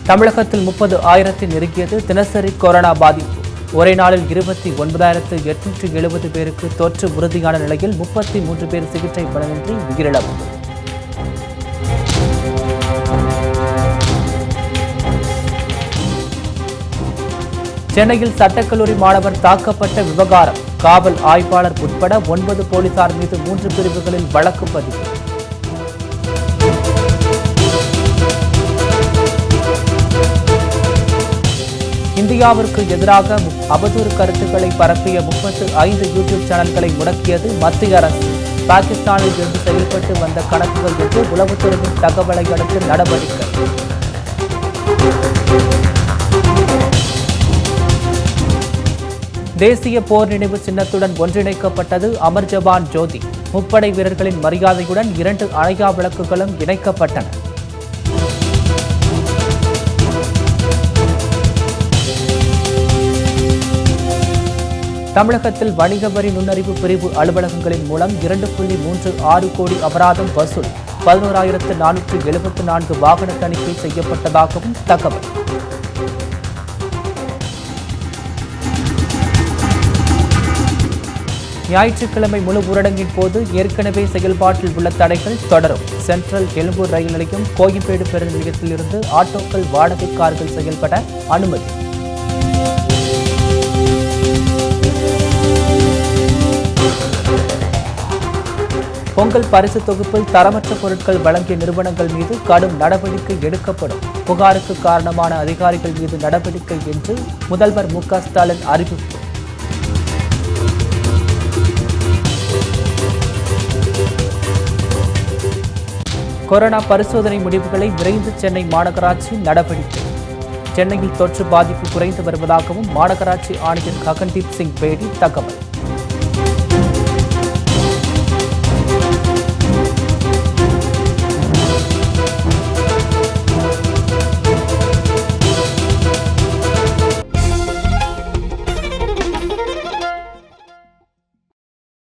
தமிழகத்தில் முப்பது ஆயிரத்தை நெருங்கியது தினசரி கொரோனா பாதிப்பு ஒரே நாளில் இருபத்தி ஒன்பதாயிரத்து எட்நூற்று எழுபது பேருக்கு தொற்று உறுதியான நிலையில் முப்பத்தி மூன்று பேர் சிகிச்சை பலனின்றி உயிரிழப்பு சென்னையில் சட்டக்கல்லூரி மாணவர் தாக்கப்பட்ட விவகாரம் காவல் ஆய்வாளர் உட்பட ஒன்பது போலீசார் மீது மூன்று பிரிவுகளில் வழக்கு பதிவு இந்தியாவிற்கு எதிராக அவதூறு கருத்துக்களை பரப்பிய முப்பத்து ஐந்து யூடியூப் சேனல்களை முடக்கியது மத்திய அரசு பாகிஸ்தானில் இருந்து செயல்பட்டு வந்த கணக்குகள் என்று உளவுத்துறையின் தகவலை அடுத்து நடவடிக்கை தேசிய போர் நினைவு சின்னத்துடன் ஒன்றிணைக்கப்பட்டது அமர் ஜவான் ஜோதி முப்படை வீரர்களின் மரியாதையுடன் இரண்டு அணையா விளக்குகளும் இணைக்கப்பட்டன தமிழகத்தில் வணிக வரி நுண்ணறிவு பிரிவு அலுவலகங்களின் மூலம் இரண்டு புள்ளி மூன்று ஆறு கோடி அபராதம் வசூல் பதினோராயிரத்து நானூற்று எழுபத்து நான்கு வாகன தணிக்கை செய்யப்பட்டதாகவும் தகவல் ஞாயிற்றுக்கிழமை முழு ஊரடங்கின் போது ஏற்கனவே செயல்பாட்டில் உள்ள தடைகள் தொடரும் சென்ட்ரல் எழும்பூர் ரயில் நிலையம் கோயம்பேடு பேருந்து நிலையத்திலிருந்து ஆட்டோக்கள் வாடகை கார்கள் செயல்பட அனுமதி பொங்கல் பரிசு தொகுப்பில் தரமற்ற பொருட்கள் வழங்கிய நிறுவனங்கள் மீது கடும் நடவடிக்கை எடுக்கப்படும் புகாருக்கு காரணமான அதிகாரிகள் மீது நடவடிக்கை என்று முதல்வர் மு க ஸ்டாலின் அறிவிப்பு கொரோனா பரிசோதனை முடிவுகளை விரைந்து சென்னை மாநகராட்சி நடவடிக்கை சென்னையில் தொற்று பாதிப்பு குறைந்து வருவதாகவும் மாநகராட்சி ஆணையர் ககன்தீப் சிங் பேடி தகவல்